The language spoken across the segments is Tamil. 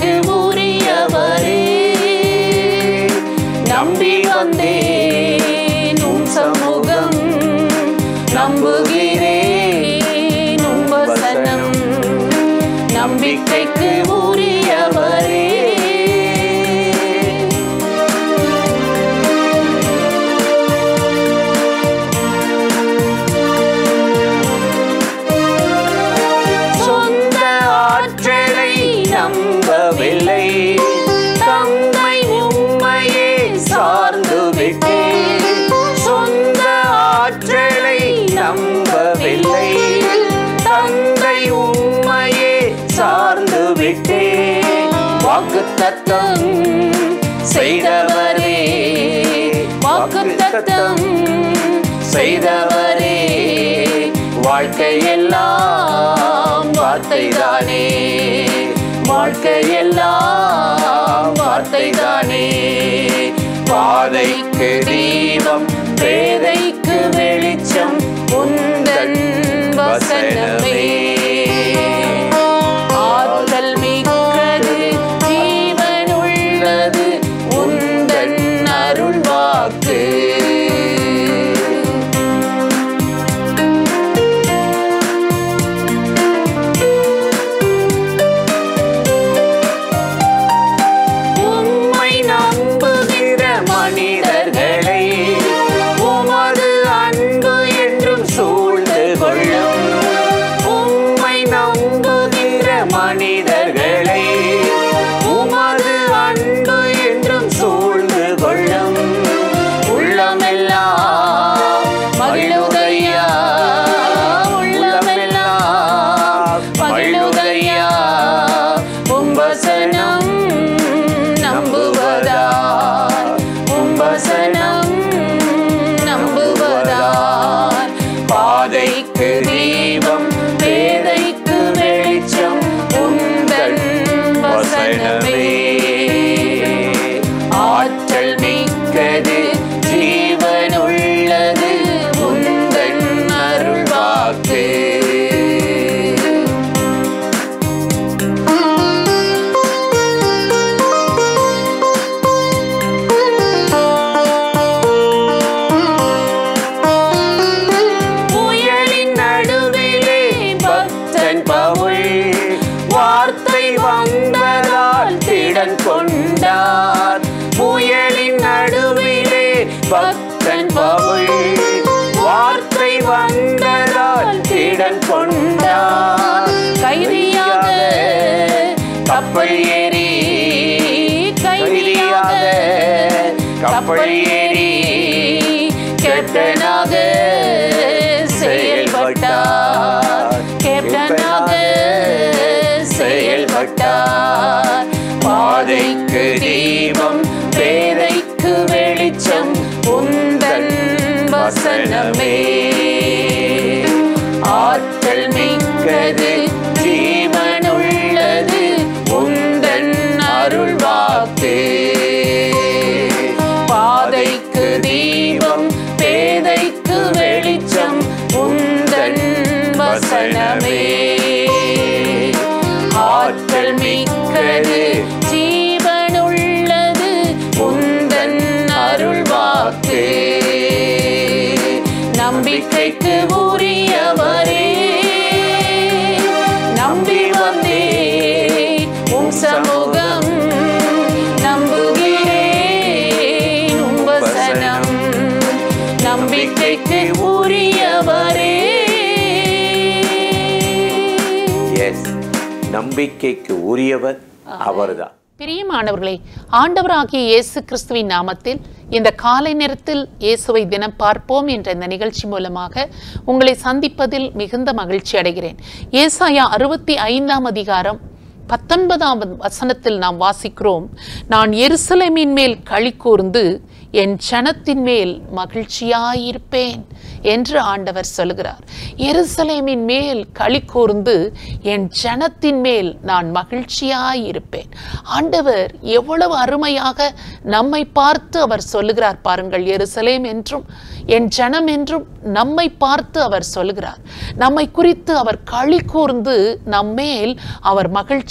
நம்பிக்கைக்கு உரியவரே நம்பி வந்தேன் உம் சமூகம் நம்புகிறேன் உம் வசனம் நம்பிக்கைக்கு உரியவரே சொந்த ஆற்றலை நம்பவில்லை தந்தை உம்மையே சார்ந்து விட்டேன் சொந்த ஆற்றலை நம்பவில்லை தந்தை உம்மையே சார்ந்து விட்டேன் வாக்கு தத்தம் செய்தவரே வாக்கு தத்தம் செய்தவரே வாழ்க்கையெல்லாம் வார்த்தைதானே வாழ்க்கையெல்லாம் வார்த்தைதானே பாதைக்கு தீபம் பேதைக்கு வெளிச்சம் உந்தன் வசனமே ஆற்றல் மிக்கது ஜீவனுள்ளது உந்தன் அருள் வாக்கு உம்மை நம்புகிற மனிதர்களை உமது அன்பு என்றும் சூழ்ந்து கொள்ளும் உம்மை நம்புகிற மனிதர்களை உமது அன்பு என்றும் சூழ்ந்து கொள்ளும் உள்ளமெல்லாம் மகிழுதையா உள்ளமெல்லாம் மகிழுதையா உம்பசனம் நம்புவதால் உம்பசனம் நம்புவதால் பாதைக்கு தீபம் பேதைக்கு வெளிச்சம் உந்தன் வசனமே ஆற்றல் மிக்கது ஜீவனுள்ளது உந்தன் அருள் வாக்கு புயலின் நடுவிலே பக்தன் பவுல் வார்த்தை வந்ததால் திடன் கொண்டார் புயலின் நடுவிலே பக்தன் பவுல் வார்த்தை வந்ததால் திடன் கொண்டார் கைதியாக கப்பல் ஏறி கைதியாக கப்பல் ஏறி கேப்டனாக செயல்பட்டார் கேப்டனாக செயல்பட்டார் பாதைக்கு தீபம் பேதைக்கு வெளிச்சம் உந்தன் வசனமே ஆற்றல் மிக்கது ஜீவனுள்ளது உந்தன் அருள் வாக்கு பாதைக்கு தீபம் பேதைக்கு வெளிச்சம் உந்தன் வசனமே ஆற்றல் மிக்கது ஜீவனுள்ளது உந்தன் அருள் வாக்கு நம்பிக்கைக்கு உரியவரே நம்பி வந்தே உம் சமூகம் நம்புகிறேன் உம் வசனம் நம்பிக்கைக்கு உரியவரே எஸ் நம்பிக்கைக்கு உரியவர் அவர்தான் பிரியமானவர்களே ஆண்டவராகிய இயேசு கிறிஸ்துவின் நாமத்தில் இந்த காலை நேரத்தில் இயேசுவை தினம் பார்ப்போம் என்ற இந்த நிகழ்ச்சி மூலமாக உங்களை சந்திப்பதில் மிகுந்த மகிழ்ச்சி அடைகிறேன் ஏசாயா அறுபத்தி ஐந்தாம் அதிகாரம் பத்தொன்பதாம் வசனத்தில் நாம் வாசிக்கிறோம் நான் எருசலேமின் மேல் களி கூர்ந்து என் ஜனத்தின் மேல் மகிழ்ச்சியாயிருப்பேன் என்று ஆண்டவர் சொல்கிறார் எருசலேமின் மேல் களி கூர்ந்து என் ஜனத்தின் மேல் நான் மகிழ்ச்சியாயிருப்பேன் ஆண்டவர் எவ்வளவு அருமையாக நம்மை பார்த்து அவர் சொல்லுகிறார் பாருங்கள் எருசலேம் என்றும் என் ஜனம் என்றும் நம்மை பார்த்து அவர் சொல்லுகிறார் நம்மை குறித்து அவர் களி கூர்ந்து நம்மேல் அவர் மகிழ்ச்சி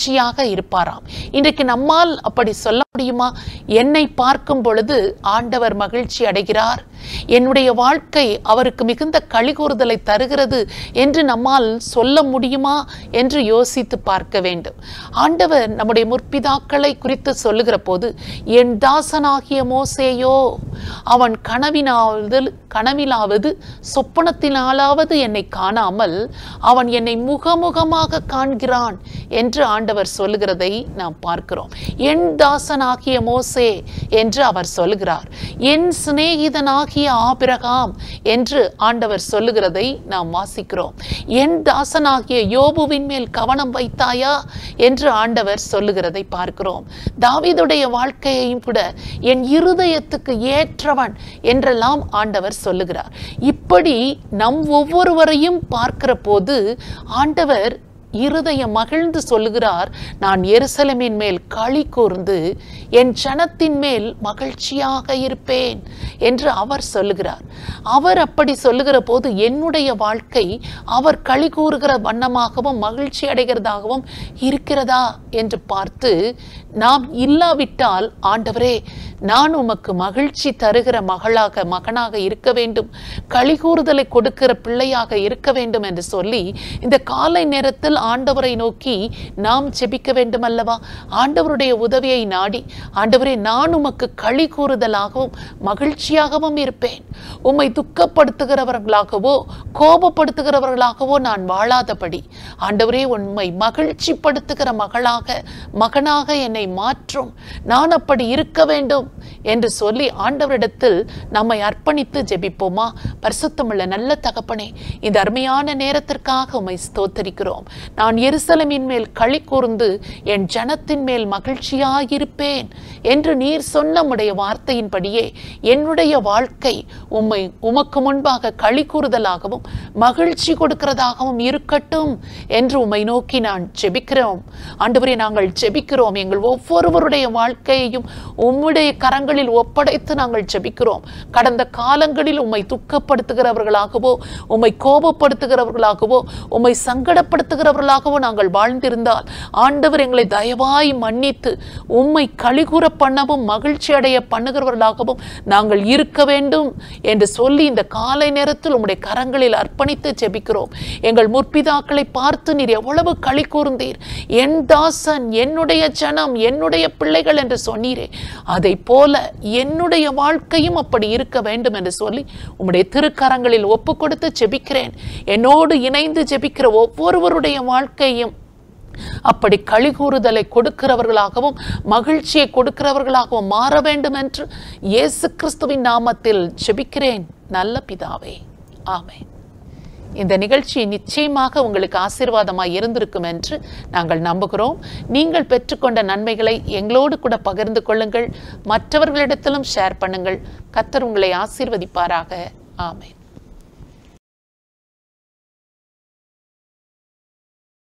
மகிழ்ச்சியாக இருப்பாராம் இன்றைக்கு நம்மால் அப்படி சொல்ல முடியுமா என்னை பார்க்கும் பொழுது ஆண்டவர் மகிழ்ச்சி அடைகிறார் என்னுடைய வாழ்க்கை அவருக்கு மிகுந்த களிகூறுதலை தருகிறது என்று நம்மால் சொல்ல முடியுமா என்று யோசித்து பார்க்க வேண்டும் ஆண்டவர் நம்முடைய முற்பிதாக்களை குறித்து சொல்லுகிற போது என் தாசனாகிய மோசேயோ அவன் கனவினாவது கனவிலாவது சொப்பனத்தினாலாவது என்னை காணாமல் அவன் என்னை முகமுகமாக காண்கிறான் என்று ஆண்டவர் சொல்லுகிறதை நாம் பார்க்கிறோம் என் தாசனாகிய மோசே என்று அவர் சொல்லுகிறார் என் சிநேகிதனாகிய ஆபிரகாம் என்று ஆண்டவர் சொல்லுகிறதை நாம் வாசிக்கிறோம் என் தாசனாகிய யோபுவின் மேல் கவனம் வைத்தாயா என்று ஆண்டவர் சொல்லுகிறதை பார்க்கிறோம் தாவீதுடைய வாழ்க்கையையும் கூட என் இருதயத்துக்கு ஏற்றவன் என்றெல்லாம் ஆண்டவர் சொல்லுகிறார் இப்படி நம் ஒவ்வொருவரையும் பார்க்கிற போது ஆண்டவர் இருதயம் மகிழ்ந்து சொல்லுகிறார் நான் எருசலேமின் மேல் களி கூர்ந்து என் ஜனத்தின் மேல் மகிழ்ச்சியாக இருப்பேன் என்று அவர் சொல்லுகிறார் அவர் அப்படி சொல்லுகிற போது என்னுடைய வாழ்க்கை அவர் களி கூறுகிற வண்ணமாகவும் மகிழ்ச்சி அடைகிறதாகவும் இருக்கிறதா என்று பார்த்து நாம் இல்லாவிட்டால் ஆண்டவரே நான் உமக்கு மகிழ்ச்சி தருகிற மகளாக மகனாக இருக்க வேண்டும் களிகூறுதலை கொடுக்கிற பிள்ளையாக இருக்க வேண்டும் என்று சொல்லி இந்த காலை நேரத்தில் ஆண்டவரை நோக்கி நாம் ஜெபிக்க வேண்டும் அல்லவா ஆண்டவருடைய உதவியை நாடி ஆண்டவரே நான் உமக்கு களி கூறுதலாகவும் மகிழ்ச்சியாகவும் இருப்பேன் உம்மை துக்கப்படுத்துகிறவர்களாகவோ கோபப்படுத்துகிறவர்களாகவோ நான் வாழாதபடி ஆண்டவரே உண்மை மகிழ்ச்சிப்படுத்துகிற மகளாக மகனாக என்னை மாற்றும் நான் அப்படி இருக்க வேண்டும் என்று சொல்லி ஆண்டவரிடத்தில் நம்மை அர்ப்பணித்து ஜெபிப்போமா பரிசுத்தமுள்ள நல்ல தகப்பனே இந்த அருமையான நேரத்திற்காக உம்மை ஸ்தோத்தரிக்கிறோம் நான் எருசலேமின் மேல் களி கூர்ந்து என் ஜனத்தின் மேல் மகிழ்ச்சியாயிருப்பேன் என்று நீர் சொன்ன உடைய வார்த்தையின்படியே என்னுடைய வாழ்க்கை உம்மை உமக்கு முன்பாக களி கூறுதலாகவும் மகிழ்ச்சி கொடுக்கிறதாகவும் இருக்கட்டும் என்று உம்மை நோக்கி நான் ஜெபிக்கிறோம் ஆண்டவரே நாங்கள் ஜெபிக்கிறோம் எங்கள் ஒவ்வொருவருடைய வாழ்க்கையையும் உம்முடைய கரங்களில் ஒப்படைத்து நாங்கள் ஜெபிக்கிறோம் கடந்த காலங்களில் உம்மை துக்கப்படுத்துகிறவர்களாகவோ உம்மை கோபப்படுத்துகிறவர்களாகவோ உம்மை சங்கடப்படுத்துகிறவர்களாகவோ நாங்கள் வாழ்ந்திருந்தால் ஆண்டவர் எங்களை தயவாய் மன்னித்து உம்மை கலிகூற பண்ணவும் மகிழ்ச்சி அடைய பண்ணுகிறவர்களாகவும் நாங்கள் இருக்க வேண்டும் என்று சொல்லி இந்த காலை நேரத்தில் உம்முடைய கரங்களில் அர்ப்பணித்து ஜெபிக்கிறோம் எங்கள் முற்பிதாக்களை பார்த்து நீர் எவ்வளவு களி கூர்ந்தீர் என் தாசன் என்னுடைய ஜனம் என்னுடைய பிள்ளைகள் என்று சொன்னீரே அதை போல என்னுடைய வாழ்க்கையும் அப்படி இருக்க வேண்டும் என்று சொல்லி உம்முடைய திருக்கரங்களில் ஒப்பு கொடுத்து ஜெபிக்கிறேன் என்னோடு இணைந்து ஜெபிக்கிற ஒவ்வொருவருடைய வாழ்க்கையும் அப்படி களிகூறுதலை கொடுக்கிறவர்களாகவும் மகிழ்ச்சியை கொடுக்கிறவர்களாகவும் மாற வேண்டும் என்று இயேசு கிறிஸ்துவின் நாமத்தில் ஜெபிக்கிறேன் நல்ல பிதாவே ஆமென் இந்த நிகழ்ச்சி நிச்சயமாக உங்களுக்கு ஆசீர்வாதமாய் இருந்திருக்கும் என்று நாங்கள் நம்புகிறோம் நீங்கள் பெற்றுக்கொண்ட நன்மைகளை எங்களோடு கூட பகிர்ந்து கொள்ளுங்கள் மற்றவர்களிடத்திலும் ஷேர் பண்ணுங்கள் கத்தர் உங்களை ஆசீர்வதிப்பாராக ஆமென்